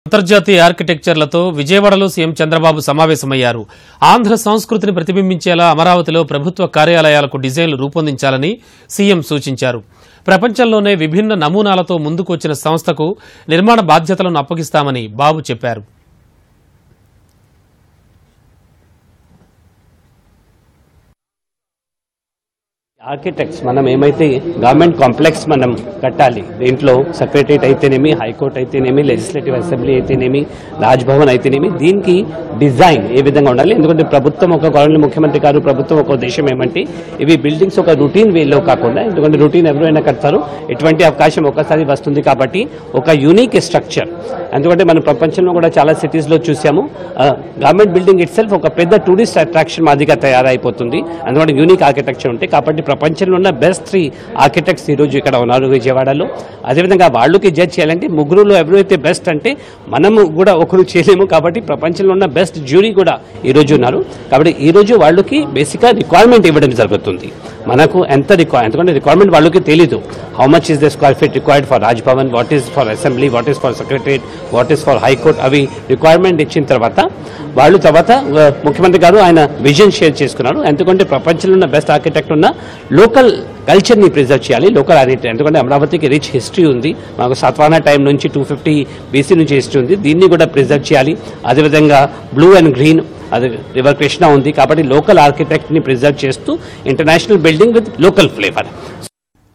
అంతర్జాతీయ ఆర్కిటెక్చర్లతో విజయవాడలో సీఎం చంద్రబాబు సమావేశమయ్యారు ఆంధ్ర సంస్కృతిని ప్రతిబింబించేలా అమరావతిలో ప్రభుత్వ కార్యాలయాలకు డిజైన్లు రూపొందించాలని సీఎం సూచించారు ప్రపంచంలోనే విభిన్న నమూనాలతో ముందుకు వచ్చిన సంస్థకు నిర్మాణ బాధ్యతలను అప్పగిస్తామని బాబు చెప్పారు ఆర్కిటెక్ట్స్ మనం ఏమైతే గవర్నమెంట్ కాంప్లెక్స్ మనం కట్టాలి దీంట్లో సెక్రటరియట్ అయితేనేమి హైకోర్టు అయితేనేమి లెజిస్లేటివ్ అసెంబ్లీ అయితేనేమి రాజ్ భవన్ అయితేనేమి దీనికి డిజైన్ ఏ విధంగా ఉండాలి ఎందుకంటే ప్రభుత్వం ఒక గవర్నమెంట్ ముఖ్యమంత్రి గారు ప్రభుత్వం ఒక ఉద్దేశం ఏమంటే ఇవి బిల్డింగ్స్ ఒక రొటీన్ వేలో కాకుండా ఎందుకంటే రొటీన్ ఎవరైనా కడతారు ఎటువంటి అవకాశం ఒకసారి వస్తుంది కాబట్టి ఒక యూనిక్ స్ట్రక్చర్ ఎందుకంటే మన ప్రపంచంలో కూడా చాలా సిటీస్లో చూసాము గవర్నమెంట్ బిల్డింగ్ ఇట్ సెల్ఫ్ ఒక పెద్ద టూరిస్ట్ అట్రాక్షన్ మాదిరిగా తయారైపోతుంది అందువల్ల యూనిక్ ఆర్కిటెక్చర్ ఉంటే కాబట్టి ప్రపంచంలో ఉన్న బెస్ట్ త్రీ ఆర్కిటెక్ట్స్ ఈరోజు ఇక్కడ ఉన్నారు విజయవాడలో అదేవిధంగా వాళ్ళకి జడ్జ్ చేయాలంటే ముగ్గురులో ఎవరైతే బెస్ట్ అంటే మనము కూడా ఒకరు చేయలేము కాబట్టి ప్రపంచంలో ఉన్న బెస్ట్ జ్యూరీ కూడా ఈరోజు ఉన్నారు కాబట్టి ఈరోజు వాళ్ళకి బేసిక్గా రిక్వైర్మెంట్ ఇవ్వడం జరుగుతుంది మనకు ఎంత రిక్వైర్ ఎందుకంటే రిక్వైర్మెంట్ వాళ్ళకి తెలీదు how much is the square feet required for Raj Bhavan what is for assembly what is for secretariat what is for high court అవి రిక్వైర్మెంట్ ఇచ్చిన తర్వాత వాళ్ళు తర్వాత ఆ, ముఖ్యమంత్రి గారు ఆయన విజన్ షేర్ చేసుకున్నారు ఎందుకంటే ప్రపంచంలో ఉన్న బెస్ట్ ఆర్కిటెక్ట్ ఉన్న లోకల్ కల్చర్ని ప్రిజర్వ్ చేయాలి లోకల్ ఆర్కిటెక్ట్ ఎందుకంటే అమరావతికి రిచ్ హిస్టరీ ఉంది మాకు సత్వానా టైం నుంచి టూ ఫిఫ్టీ బీసీ నుంచి హిస్టరీ ఉంది దీన్ని కూడా ప్రిజర్వ్ చేయాలి అదేవిధంగా బ్లూ అండ్ గ్రీన్ అది రివర్ కృష్ణ ఉంది కాబట్టి లోకల్ ఆర్కిటెక్ట్ని ప్రిజర్వ్ చేస్తూ international building with local flavour